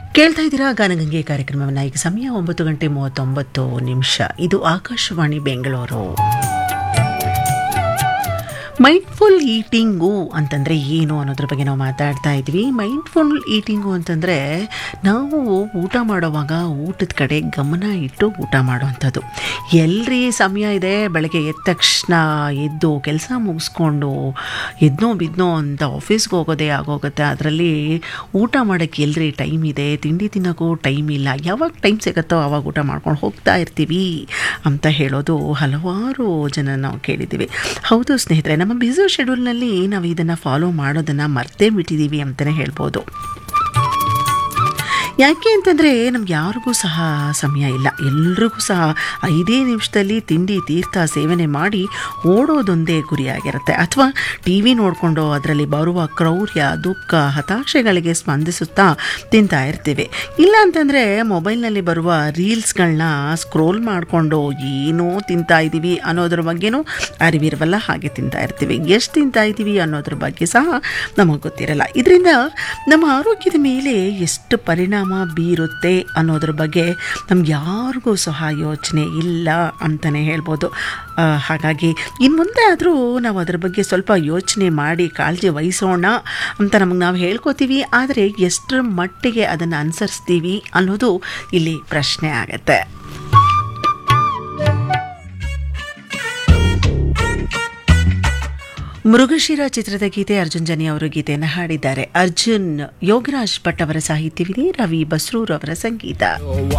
ಕೇಳ್ತಾ ಇದ್ದೀರಾ ಗಾನಗಂಗೆ ಕಾರ್ಯಕ್ರಮವನ್ನು ಈಗ ಸಮಯ ಒಂಬತ್ತು ಗಂಟೆ ಮೂವತ್ತೊಂಬತ್ತು ನಿಮಿಷ ಇದು ಆಕಾಶವಾಣಿ ಬೆಂಗಳೂರು ಮೈಂಡ್ಫುಲ್ ಈಟಿಂಗು ಅಂತಂದರೆ ಏನು ಅನ್ನೋದ್ರ ಬಗ್ಗೆ ನಾವು ಮಾತಾಡ್ತಾ ಇದ್ವಿ ಮೈಂಡ್ಫುಲ್ ಈಟಿಂಗು ಅಂತಂದರೆ ನಾವು ಊಟ ಮಾಡೋವಾಗ ಊಟದ ಕಡೆ ಗಮನ ಇಟ್ಟು ಊಟ ಮಾಡೋವಂಥದ್ದು ಎಲ್ರಿ ಸಮಯ ಇದೆ ಬೆಳಗ್ಗೆ ಎದ್ದ ತಕ್ಷಣ ಎದ್ದು ಕೆಲಸ ಮುಗಿಸ್ಕೊಂಡು ಎದ್ನೋ ಬಿದ್ನೋ ಅಂತ ಆಫೀಸ್ಗೆ ಹೋಗೋದೇ ಆಗೋಗುತ್ತೆ ಅದರಲ್ಲಿ ಊಟ ಮಾಡೋಕ್ಕೆ ಎಲ್ರಿ ಟೈಮ್ ಇದೆ ತಿಂಡಿ ತಿನ್ನೋಕ್ಕೂ ಟೈಮ್ ಇಲ್ಲ ಯಾವಾಗ ಟೈಮ್ ಸಿಗುತ್ತೋ ಆವಾಗ ಊಟ ಮಾಡ್ಕೊಂಡು ಹೋಗ್ತಾ ಇರ್ತೀವಿ ಅಂತ ಹೇಳೋದು ಹಲವಾರು ಜನ ನಾವು ಕೇಳಿದ್ದೀವಿ ಹೌದು ಸ್ನೇಹಿತರೆ ನಮ್ಮ ಬ್ಯುಸಿ ಶೆಡ್ಯೂಲ್ನಲ್ಲಿ ನಾವು ಇದನ್ನು ಫಾಲೋ ಮಾಡೋದನ್ನು ಮರ್ತೇ ಬಿಟ್ಟಿದ್ದೀವಿ ಅಂತಲೇ ಹೇಳ್ಬೋದು ಯಾಕೆ ಅಂತಂದರೆ ನಮ್ಗೆ ಯಾರಿಗೂ ಸಹ ಸಮಯ ಇಲ್ಲ ಎಲ್ರಿಗೂ ಸಹ ಐದೇ ನಿಮಿಷದಲ್ಲಿ ತಿಂಡಿ ತೀರ್ಥ ಸೇವನೆ ಮಾಡಿ ಓಡೋದೊಂದೇ ಗುರಿಯಾಗಿರುತ್ತೆ ಅಥವಾ ಟಿ ವಿ ನೋಡಿಕೊಂಡು ಅದರಲ್ಲಿ ಬರುವ ಕ್ರೌರ್ಯ ದುಃಖ ಹತಾಶೆಗಳಿಗೆ ಸ್ಪಂದಿಸುತ್ತಾ ತಿಂತಾ ಇರ್ತೀವಿ ಇಲ್ಲ ಅಂತಂದರೆ ಮೊಬೈಲ್ನಲ್ಲಿ ಬರುವ ರೀಲ್ಸ್ಗಳನ್ನ ಸ್ಕ್ರೋಲ್ ಮಾಡಿಕೊಂಡು ಏನೋ ತಿಂತಾ ಇದ್ದೀವಿ ಅನ್ನೋದ್ರ ಬಗ್ಗೆನೂ ಅರಿವಿರವಲ್ಲ ಹಾಗೆ ತಿಂತಾ ಇರ್ತೀವಿ ಎಷ್ಟು ತಿಂತಾ ಇದ್ದೀವಿ ಅನ್ನೋದ್ರ ಬಗ್ಗೆ ಸಹ ನಮಗೆ ಗೊತ್ತಿರಲ್ಲ ಇದರಿಂದ ನಮ್ಮ ಆರೋಗ್ಯದ ಮೇಲೆ ಎಷ್ಟು ಪರಿಣಾಮ ಬೀರುತ್ತೆ ಅನ್ನೋದ್ರ ಬಗ್ಗೆ ನಮ್ಗೆ ಯಾರಿಗೂ ಸಹ ಯೋಚನೆ ಇಲ್ಲ ಅಂತಲೇ ಹೇಳ್ಬೋದು ಆ, ಹಾಗಾಗಿ ಇನ್ನು ಮುಂದೆ ಆದರೂ ನಾವು ಅದರ ಬಗ್ಗೆ ಸ್ವಲ್ಪ ಯೋಚನೆ ಮಾಡಿ ಕಾಳಜಿ ವಹಿಸೋಣ ಅಂತ ನಮಗೆ ನಾವು ಹೇಳ್ಕೊತೀವಿ ಆದರೆ ಎಷ್ಟರ ಮಟ್ಟಿಗೆ ಅದನ್ನು ಅನುಸರಿಸ್ತೀವಿ ಅನ್ನೋದು ಇಲ್ಲಿ ಪ್ರಶ್ನೆ ಆಗತ್ತೆ ಮೃಗಶಿರ ಚಿತ್ರದ ಗೀತೆ ಅರ್ಜುನ್ ಜನಿ ಅವರು ಗೀತೆಯನ್ನು ಹಾಡಿದ್ದಾರೆ ಅರ್ಜುನ್ ಯೋಗರಾಜ್ ಭಟ್ ಅವರ ಸಾಹಿತ್ಯವಿದೆ ರವಿ ಬಸ್ರೂರ್ ಅವರ ಸಂಗೀತ